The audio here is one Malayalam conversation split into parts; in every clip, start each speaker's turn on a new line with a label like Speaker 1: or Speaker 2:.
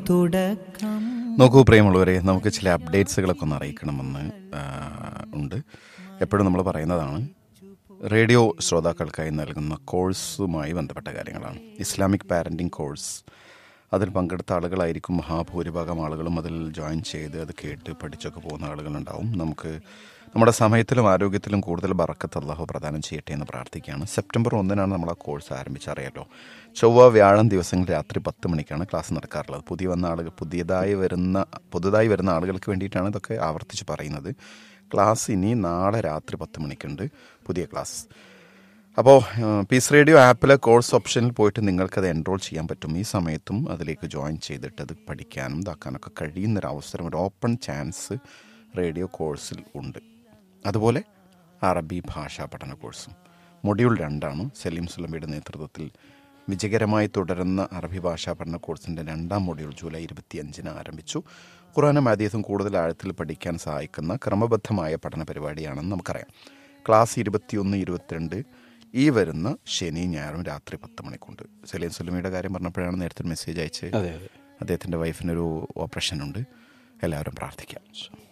Speaker 1: തുടക്കം
Speaker 2: നോക്കൂ പ്രിയമുള്ളവരെ നമുക്ക് ചില അപ്ഡേറ്റ്സുകളൊക്കെ ഒന്ന് അറിയിക്കണമെന്ന് ആ, ഉണ്ട് എപ്പോഴും നമ്മൾ പറയുന്നതാണ് റേഡിയോ ശ്രോതാക്കൾക്കായി നൽകുന്ന കോഴ്സുമായി ബന്ധപ്പെട്ട കാര്യങ്ങളാണ് ഇസ്ലാമിക് പാരൻറ്റിംഗ് കോഴ്സ് അതിൽ പങ്കെടുത്ത ആളുകളായിരിക്കും മഹാഭൂരിഭാഗം ആളുകളും അതിൽ ജോയിൻ ചെയ്ത് അത് കേട്ട് പഠിച്ചൊക്കെ പോകുന്ന ആളുകളുണ്ടാവും നമുക്ക് നമ്മുടെ സമയത്തിലും ആരോഗ്യത്തിലും കൂടുതൽ ബറക്കത്ത് അള്ളാഹു പ്രദാനം ചെയ്യട്ടെ എന്ന് പ്രാർത്ഥിക്കുകയാണ് സെപ്റ്റംബർ ഒന്നിനാണ് നമ്മൾ ആ കോഴ്സ് ആരംഭിച്ചറിയാലോ ചൊവ്വ വ്യാഴം ദിവസങ്ങളിൽ രാത്രി പത്ത് മണിക്കാണ് ക്ലാസ് നടക്കാറുള്ളത് പുതിയ വന്ന ആളുകൾ പുതിയതായി വരുന്ന പുതുതായി വരുന്ന ആളുകൾക്ക് വേണ്ടിയിട്ടാണ് ഇതൊക്കെ ആവർത്തിച്ച് പറയുന്നത് ക്ലാസ് ഇനി നാളെ രാത്രി പത്ത് മണിക്കുണ്ട് പുതിയ ക്ലാസ് അപ്പോൾ പീസ് റേഡിയോ ആപ്പിലെ കോഴ്സ് ഓപ്ഷനിൽ പോയിട്ട് നിങ്ങൾക്കത് എൻറോൾ ചെയ്യാൻ പറ്റും ഈ സമയത്തും അതിലേക്ക് ജോയിൻ ചെയ്തിട്ട് അത് പഠിക്കാനും ഇതാക്കാനൊക്കെ കഴിയുന്നൊരു അവസരം ഒരു ഓപ്പൺ ചാൻസ് റേഡിയോ കോഴ്സിൽ ഉണ്ട് അതുപോലെ അറബി ഭാഷാ പഠന കോഴ്സും മൊഡ്യൂൾ രണ്ടാണ് സലീം സുലമിയുടെ നേതൃത്വത്തിൽ വിജയകരമായി തുടരുന്ന അറബി ഭാഷാ പഠന കോഴ്സിൻ്റെ രണ്ടാം മൊഡ്യൂൾ ജൂലൈ ഇരുപത്തിയഞ്ചിന് ആരംഭിച്ചു ഖുറാനും ആദ്യത്തും കൂടുതൽ ആഴത്തിൽ പഠിക്കാൻ സഹായിക്കുന്ന ക്രമബദ്ധമായ പഠന പരിപാടിയാണെന്ന് നമുക്കറിയാം ക്ലാസ് ഇരുപത്തിയൊന്ന് ഇരുപത്തിരണ്ട് ഈ വരുന്ന ശനി ഞായറും രാത്രി പത്ത് മണിക്കുണ്ട് സലീം സുലമിയുടെ കാര്യം പറഞ്ഞപ്പോഴാണ് നേരത്തെ ഒരു മെസ്സേജ് അയച്ച്
Speaker 3: അതെ അതെ
Speaker 2: അദ്ദേഹത്തിൻ്റെ വൈഫിനൊരു ഓപ്പറേഷൻ ഉണ്ട് എല്ലാവരും പ്രാർത്ഥിക്കാം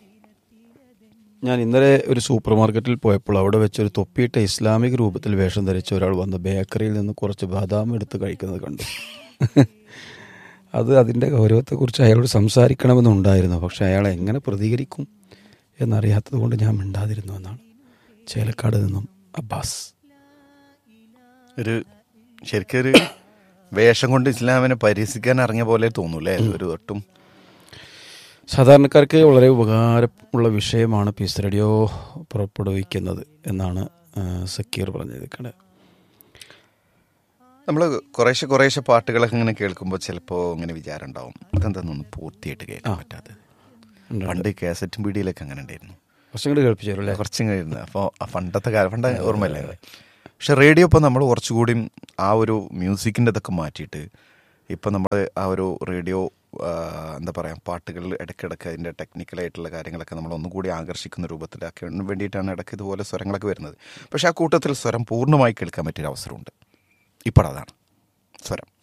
Speaker 3: ഞാൻ ഇന്നലെ ഒരു സൂപ്പർ മാർക്കറ്റിൽ പോയപ്പോൾ അവിടെ വെച്ചൊരു തൊപ്പിയിട്ട ഇസ്ലാമിക് രൂപത്തിൽ വേഷം ധരിച്ച ഒരാൾ വന്ന് ബേക്കറിയിൽ നിന്ന് കുറച്ച് ബദാം എടുത്ത് കഴിക്കുന്നത് കണ്ടു അത് അതിൻ്റെ ഗൗരവത്തെക്കുറിച്ച് അയാളോട് സംസാരിക്കണമെന്നുണ്ടായിരുന്നു പക്ഷെ അയാൾ എങ്ങനെ പ്രതികരിക്കും എന്നറിയാത്തത് കൊണ്ട് ഞാൻ മിണ്ടാതിരുന്നു എന്നാണ് ചേലക്കാട് നിന്നും അബ്ബാസ്
Speaker 2: ഒരു ശരിക്കും ഒരു വേഷം കൊണ്ട് ഇസ്ലാമിനെ പരിഹസിക്കാൻ ഇറങ്ങിയ പോലെ തോന്നൂലേ ഒരു ഒട്ടും
Speaker 3: സാധാരണക്കാർക്ക് വളരെ ഉപകാരമുള്ള വിഷയമാണ് പീസ് റേഡിയോ പുറപ്പെടുവിക്കുന്നത് എന്നാണ് ആ, സക്കീർ പറഞ്ഞിരിക്കുന്നത്
Speaker 2: നമ്മൾ കുറേശ്ശെ കുറേശ്ശെ പാട്ടുകളൊക്കെ ഇങ്ങനെ കേൾക്കുമ്പോൾ ചിലപ്പോൾ ഇങ്ങനെ വിചാരം ഉണ്ടാവും ഇതെന്താണെന്ന് പൂർത്തിയായിട്ട് കേൾക്കാൻ പറ്റാത്തത് പണ്ട് കാസറ്റും പീടിയിലൊക്കെ അങ്ങനെ ഉണ്ടായിരുന്നു
Speaker 3: കുറച്ചും കൂടി കേൾപ്പിച്ചു തരും അല്ലേ
Speaker 2: കുറച്ചും കഴിയുന്നത് അപ്പോൾ പണ്ടത്തെ കാലം പണ്ട് ഓർമ്മയില്ലേ പക്ഷെ റേഡിയോ ഇപ്പോൾ നമ്മൾ കുറച്ചുകൂടി ആ ഒരു മ്യൂസിക്കിൻ്റെ ഇതൊക്കെ മാറ്റിയിട്ട് ഇപ്പം നമ്മൾ ആ ഒരു റേഡിയോ ആ, എന്താ പറയുക പാട്ടുകൾ ഇടയ്ക്കിടയ്ക്ക് അതിൻ്റെ ടെക്നിക്കലായിട്ടുള്ള കാര്യങ്ങളൊക്കെ നമ്മൾ ഒന്നുകൂടി ആകർഷിക്കുന്ന രൂപത്തിലാക്കാൻ വേണ്ടിയിട്ടാണ് ഇടയ്ക്ക് ഇതുപോലെ സ്വരങ്ങളൊക്കെ വരുന്നത് പക്ഷേ ആ കൂട്ടത്തിൽ സ്വരം പൂർണ്ണമായി കേൾക്കാൻ പറ്റിയൊരു അവസരമുണ്ട് ഇപ്പോൾ അതാണ് സ്വരം